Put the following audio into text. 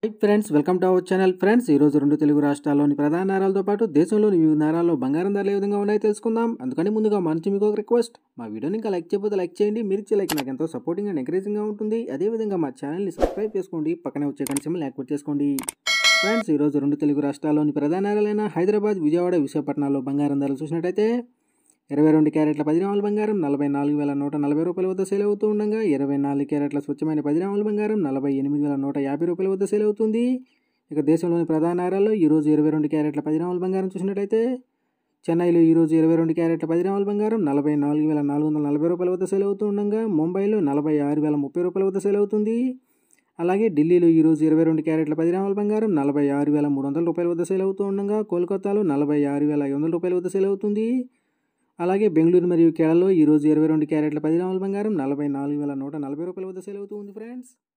hi friends welcome to our channel friends ఈ రోజు రెండు తెలుగు రాష్ట్రాల్లోని ప్రధాన నగరాలతో పాటు దేశంలోని వివిధ నగరాల్లో బంగారం ధరలు ఏ విధంగా ఉన్నాయో తెలుసుకుందాం అందుకని ముందుగా మన నుంచి మీకు ఒక రిక్వెస్ట్ మా వీడియోని ఇంకా లైక్ చేయకపోతే లైక్ చేయండి మీరు ఇచ్చే లైక్ నాకు ఎంతో సపోర్టింగ్ అండ్ ఎంకరేజింగ్గా ఉంటుంది అదేవిధంగా మా ఛానల్ని సబ్స్క్రైబ్ చేసుకోండి పక్కనే వచ్చే కనీసం యాక్టివేట్ చేసుకోండి ఫ్రెండ్స్ ఈ రోజు రెండు తెలుగు రాష్ట్రాల్లోని ప్రధాన నగరాలైన హైదరాబాద్ విజయవాడ విశాఖపట్నాల్లో బంగారం ధరలు చూసినట్టయితే ఇరవై రెండు క్యారెట్ల పది గ్రాముల బంగారం నలభై నాలుగు వేల నూట నలభై రూపాయల వద్ద సేల్ అవుతూ ఉండగా ఇరవై నాలుగు క్యారెట్ల స్వచ్ఛమైన పది గ్రాముల బంగారం నలభై ఎనిమిది వేల నూట యాభై రూపాయల వద్ద సేల్ అవుతుంది ఇక దేశంలోని ప్రధాన నగరాల్లో ఈరోజు ఇరవై రెండు క్యారెట్ల పది గ్రాముల బంగారం చూసినట్టయితే చెన్నైలో ఈరోజు ఇరవై రెండు క్యారెట్ల పది గ్రాముల బంగారం నలభై నాలుగు వేల నాలుగు వందల నలభై రూపాయల వద్ద సేల్ అవుతూ ఉండగా ముంబైలో నలభై ఆరు వేల ముప్పై రూపాయల వద్ద సేల్ అవుతుంది అలాగే ఢిల్లీలో ఈరోజు ఇరవై రెండు క్యారెట్ల పది గ్రాముల బంగారం నలభై ఆరు వేల మూడు వందల రూపాయల వద్ద సేల్ అవుతూ ఉండగా కోల్కతాలో నలభై ఆరు వేల ఐదు వందల రూపాయల వద్ద సేల్ అవుతుంది అలాగే బెంగళూరు మరియు కేరళలో ఈరోజు ఇరవై రెండు క్యారెట్ల పది గ్రాముల బంగారం నలభై నాలుగు వేల నూట నలభై రూపాయల వద్ద సేల్ అవుతూ ఉంది ఫ్రెండ్స్